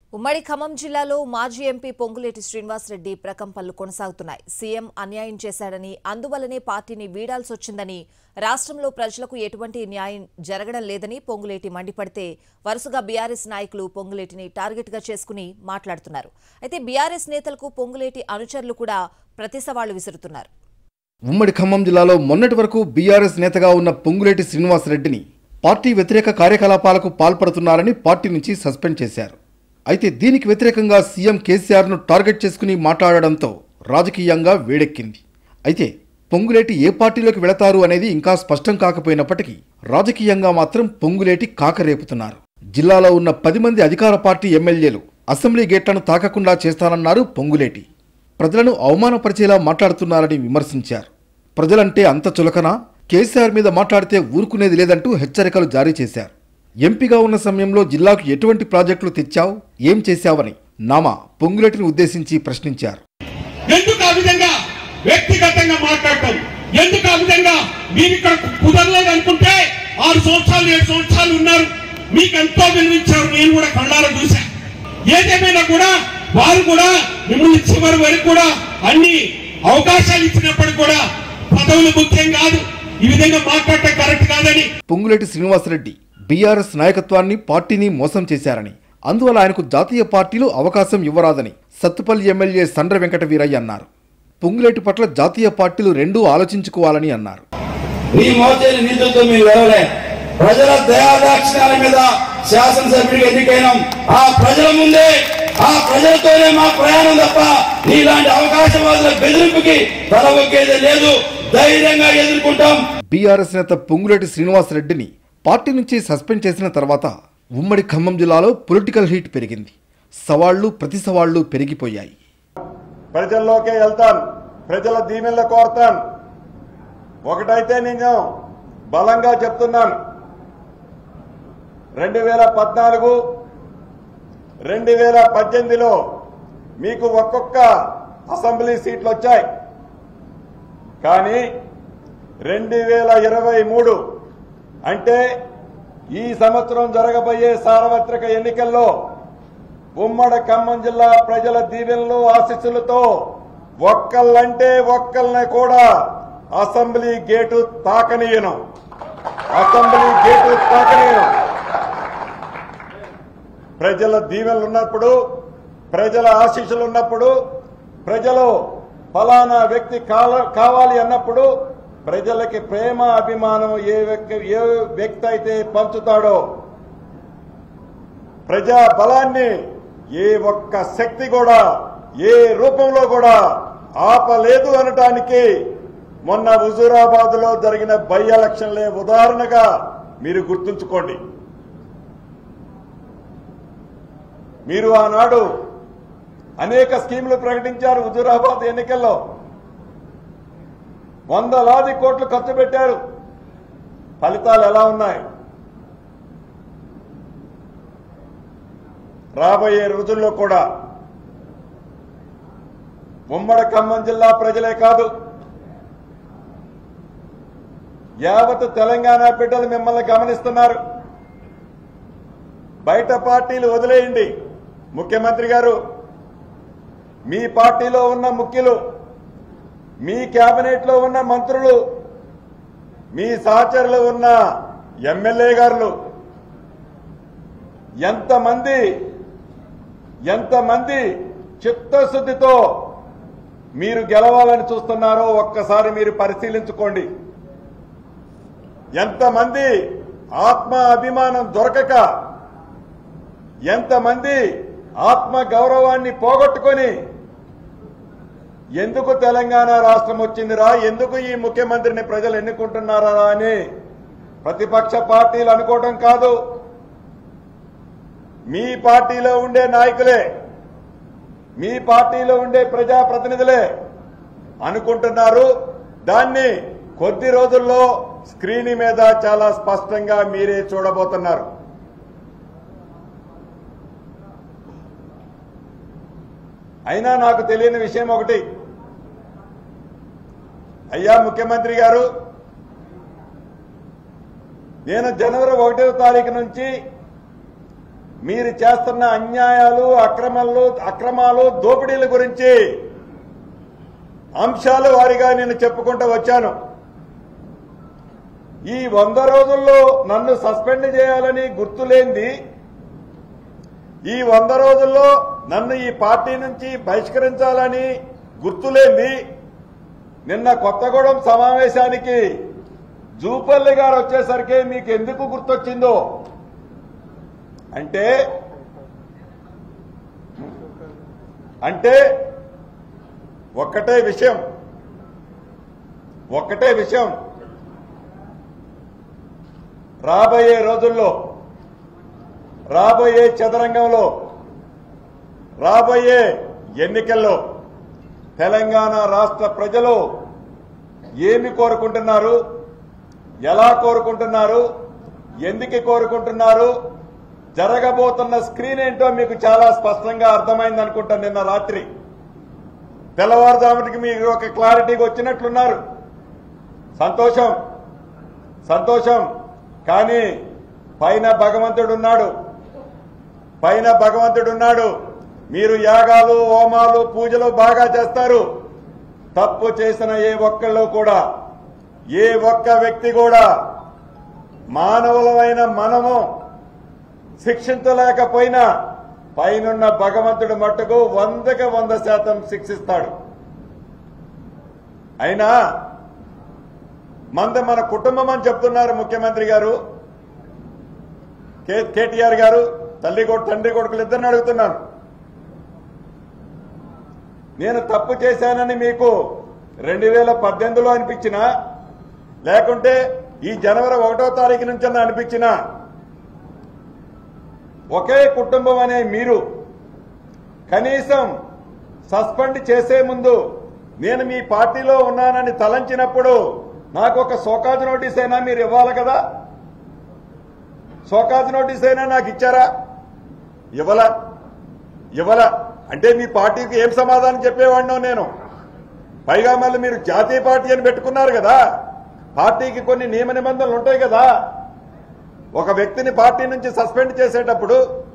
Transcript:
ఉమ్మడి ఖమ్మం జిల్లాలో మాజీ ఎంపీ పొంగులేటి శ్రీనివాసరెడ్డి ప్రకంపనలు కొనసాగుతున్నాయి సీఎం అన్యాయం చేశాడని అందువల్లనే పార్టీని వీడాల్సి వచ్చిందని రాష్ట్రంలో ప్రజలకు ఎటువంటి న్యాయం జరగడం లేదని పొంగులేటి మండిపడితే వరుసగా బీఆర్ఎస్ నాయకులు పొంగులేటిని టార్గెట్గా చేసుకుని మాట్లాడుతున్నారు అయితే బీఆర్ఎస్ నేతలకు పొంగులేటి అనుచరులు కూడా ప్రతి సవాళ్లు విసురుతున్నారు ఉమ్మడి ఖమ్మం జిల్లాలో మొన్నటి వరకు బీఆర్ఎస్ నేతగా ఉన్న పొంగులేటి శ్రీనివాసరెడ్డిని పార్టీ వ్యతిరేక కార్యకలాపాలకు పాల్పడుతున్నారని పార్టీ నుంచి సస్పెండ్ చేశారు అయితే దీనికి వ్యతిరేకంగా సీఎం కేసీఆర్ను టార్గెట్ చేసుకుని మాట్లాడడంతో రాజకీయంగా వేడెక్కింది అయితే పొంగులేటి ఏ పార్టీలోకి వెళతారు అనేది ఇంకా స్పష్టం కాకపోయినప్పటికీ రాజకీయంగా మాత్రం పొంగులేటి కాకరేపుతున్నారు జిల్లాలో ఉన్న పది మంది అధికార పార్టీ ఎమ్మెల్యేలు అసెంబ్లీ గేట్లను తాకకుండా చేస్తానన్నారు పొంగులేటి ప్రజలను అవమానపరిచేలా మాట్లాడుతున్నారని విమర్శించారు ప్రజలంటే అంత చులకనా కేసీఆర్ మీద మాట్లాడితే ఊరుకునేది లేదంటూ హెచ్చరికలు జారీ చేశారు ఎంపీగా ఉన్న సమయంలో జిల్లాకు ఎటువంటి ప్రాజెక్టులు తెచ్చావు ఏం చేశావని నామా పొంగులేటిని ఉద్దేశించి ప్రశ్నించారు ఎందుకు ఆ విధంగా వ్యక్తిగతంగా మాట్లాడటం ఎందుకు ఆ విధంగా మీరు ఇక్కడ కుదరలేదు అనుకుంటే ఆరు సంవత్సరాలు ఏడు సంవత్సరాలు ఉన్నారు మీకు ఎంతో విలువించారు నేను కూడా కళ్ళారా చూశా ఏదేమైనా కూడా వారు కూడా మిమ్మల్ని చివరి వరకు కూడా అన్ని అవకాశాలు ఇచ్చినప్పటికీ కూడా పదవులు ముఖ్యం కాదు ఈ విధంగా మాట్లాడటం కరెక్ట్ కాదని పొంగులేటి శ్రీనివాసరెడ్డి బీఆర్ఎస్ నాయకత్వాన్ని పార్టీని మోసం చేశారని అందువల్ల ఆయనకు జాతీయ పార్టీలు అవకాశం ఇవ్వరాదని సత్తుపల్లి ఎమ్మెల్యే సండ్ర వెంకట వీరయ్య అన్నారు పొంగులేటి పట్ల జాతీయ పార్టీలు రెండూ ఆలోచించుకోవాలని అన్నారు నీ మోచేని నిధులతో మేము వెళ్ళలే ప్రజల దయాదాక్షిణాల మీద శాసనసభ్యుడిగా ఎన్నికైనాం ఆ ప్రజల ముందే ఆ ప్రజలతోనే మా ప్రయాణం తప్ప నీలాంటి అవకాశవాదుల బెదిరింపుకి తల ఒగ్గేదే లేదు ధైర్యంగా ఎదుర్కొంటాం బీఆర్ఎస్ నేత పొంగులేటి శ్రీనివాసరెడ్డిని పార్టీ నుంచి సస్పెండ్ చేసిన తర్వాత ఉమ్మడి ఖమ్మం జిల్లాలో పొలిటికల్ హీట్ పెరిగింది సవాళ్లు ప్రతి సవాళ్లు పెరిగిపోయాయి ప్రజల్లోకే వెళ్తాను ప్రజల దీవెనలు కోరతాను ఒకటైతే నేను బలంగా చెప్తున్నాను రెండు వేల పద్నాలుగు రెండు వేల పద్దెనిమిదిలో మీకు ఒక్కొక్క అసెంబ్లీ సీట్లు వచ్చాయి కానీ రెండు వేల ఇరవై మూడు అంటే ఈ సంవత్సరం జరగబోయే సార్వత్రిక ఎన్నికల్లో ఉమ్మడి ఖమ్మం జిల్లా ప్రజల దీవెనలు ఆశీస్సులతో ఒక్కళ్ళంటే ఒక్కళ్ళని కూడా అసెంబ్లీ గేటు తాకనీయను అసెంబ్లీ గేటు తాకనీయను ప్రజల దీవెనలు ఉన్నప్పుడు ప్రజల ఆశీస్సులు ఉన్నప్పుడు ప్రజలు ఫలానా వ్యక్తి కాల- కావాలి అన్నప్పుడు ప్రజలకి ప్రేమ అభిమానం ఏ వ్యక్తి ఏ వ్యక్తి అయితే పంచుతాడో ప్రజా బలాన్ని ఏ ఒక్క శక్తి కూడా ఏ రూపంలో కూడా ఆపలేదు అనటానికి మొన్న హుజూరాబాద్ లో జరిగిన బై ఎలక్షన్లే ఉదాహరణగా మీరు గుర్తుంచుకోండి మీరు ఆనాడు అనేక స్కీములు ప్రకటించారు హుజూరాబాద్ ఎన్నికల్లో వందలాది కోట్లు ఖర్చు పెట్టారు ఫలితాలు ఎలా ఉన్నాయి రాబోయే రోజుల్లో కూడా ఉమ్మడి ఖమ్మం జిల్లా ప్రజలే కాదు యావత్ తెలంగాణ బిడ్డలు మిమ్మల్ని గమనిస్తున్నారు బయట పార్టీలు వదిలేయండి ముఖ్యమంత్రి గారు మీ పార్టీలో ఉన్న ముఖ్యులు మీ కేబినెట్ లో ఉన్న మంత్రులు మీ సహచరులు ఉన్న ఎమ్మెల్యే గారులు ఎంతమంది ఎంతమంది చిత్తశుద్ధితో మీరు గెలవాలని చూస్తున్నారో ఒక్కసారి మీరు పరిశీలించుకోండి ఎంతమంది ఆత్మ అభిమానం దొరకక ఎంతమంది ఆత్మ గౌరవాన్ని పోగొట్టుకొని ఎందుకు తెలంగాణ రాష్ట్రం వచ్చిందిరా ఎందుకు ఈ ముఖ్యమంత్రిని ప్రజలు ఎన్నుకుంటున్నారా అని ప్రతిపక్ష పార్టీలు అనుకోవడం కాదు మీ పార్టీలో ఉండే నాయకులే మీ పార్టీలో ఉండే ప్రజాప్రతినిధులే అనుకుంటున్నారు దాన్ని కొద్ది రోజుల్లో స్క్రీన్ మీద చాలా స్పష్టంగా మీరే చూడబోతున్నారు అయినా నాకు తెలియని విషయం ఒకటి అయ్యా ముఖ్యమంత్రి గారు నేను జనవరి ఒకటవ తారీఖు నుంచి మీరు చేస్తున్న అన్యాయాలు అక్రమాలు అక్రమాలు దోపిడీల గురించి అంశాలు వారిగా నేను చెప్పుకుంటూ వచ్చాను ఈ వంద రోజుల్లో నన్ను సస్పెండ్ చేయాలని గుర్తులేంది ఈ వంద రోజుల్లో నన్ను ఈ పార్టీ నుంచి బహిష్కరించాలని గుర్తులేంది నిన్న కొత్తగూడెం సమావేశానికి జూపల్లి గారు వచ్చేసరికి మీకు ఎందుకు గుర్తొచ్చిందో అంటే అంటే ఒక్కటే విషయం ఒక్కటే విషయం రాబోయే రోజుల్లో రాబోయే చదరంగంలో రాబోయే ఎన్నికల్లో తెలంగాణ రాష్ట్ర ప్రజలు ఏమి కోరుకుంటున్నారు ఎలా కోరుకుంటున్నారు ఎందుకు కోరుకుంటున్నారు జరగబోతున్న స్క్రీన్ ఏంటో మీకు చాలా స్పష్టంగా అర్థమైంది అనుకుంటా నిన్న రాత్రి తెల్లవారుజాముటికి మీకు ఒక క్లారిటీకి వచ్చినట్లున్నారు సంతోషం సంతోషం కానీ పైన భగవంతుడు ఉన్నాడు పైన భగవంతుడు ఉన్నాడు మీరు యాగాలు హోమాలు పూజలు బాగా చేస్తారు తప్పు చేసిన ఏ ఒక్కళ్ళు కూడా ఏ ఒక్క వ్యక్తి కూడా మానవులమైన మనము శిక్షించలేకపోయినా పైనున్న భగవంతుడు మట్టుకు వందకి వంద శాతం శిక్షిస్తాడు అయినా మంద మన కుటుంబం అని చెప్తున్నారు ముఖ్యమంత్రి గారు కే- కేటీఆర్ గారు తల్లి కొడు తండ్రి కొడుకులు ఇద్దరిని అడుగుతున్నాను నేను తప్పు చేశానని మీకు రెండు వేల పద్దెనిమిదిలో అనిపించినా లేకుంటే ఈ జనవరి ఒకటో తారీఖు నుంచి అనిపించినా ఒకే కుటుంబం అనే మీరు కనీసం సస్పెండ్ చేసే ముందు నేను మీ పార్టీలో ఉన్నానని తలంచినప్పుడు నాకు ఒక సోకాజ్ నోటీస్ అయినా మీరు ఇవ్వాలి కదా సోకాజ్ నోటీస్ అయినా నాకు ఇచ్చారా ఇవ్వలా ఇవ్వలా అంటే మీ పార్టీకి ఏం సమాధానం చెప్పేవాడినో నేను పైగా మళ్ళీ మీరు జాతీయ పార్టీ అని పెట్టుకున్నారు కదా పార్టీకి కొన్ని నియమ నిబంధనలు ఉంటాయి కదా ఒక వ్యక్తిని పార్టీ నుంచి సస్పెండ్ చేసేటప్పుడు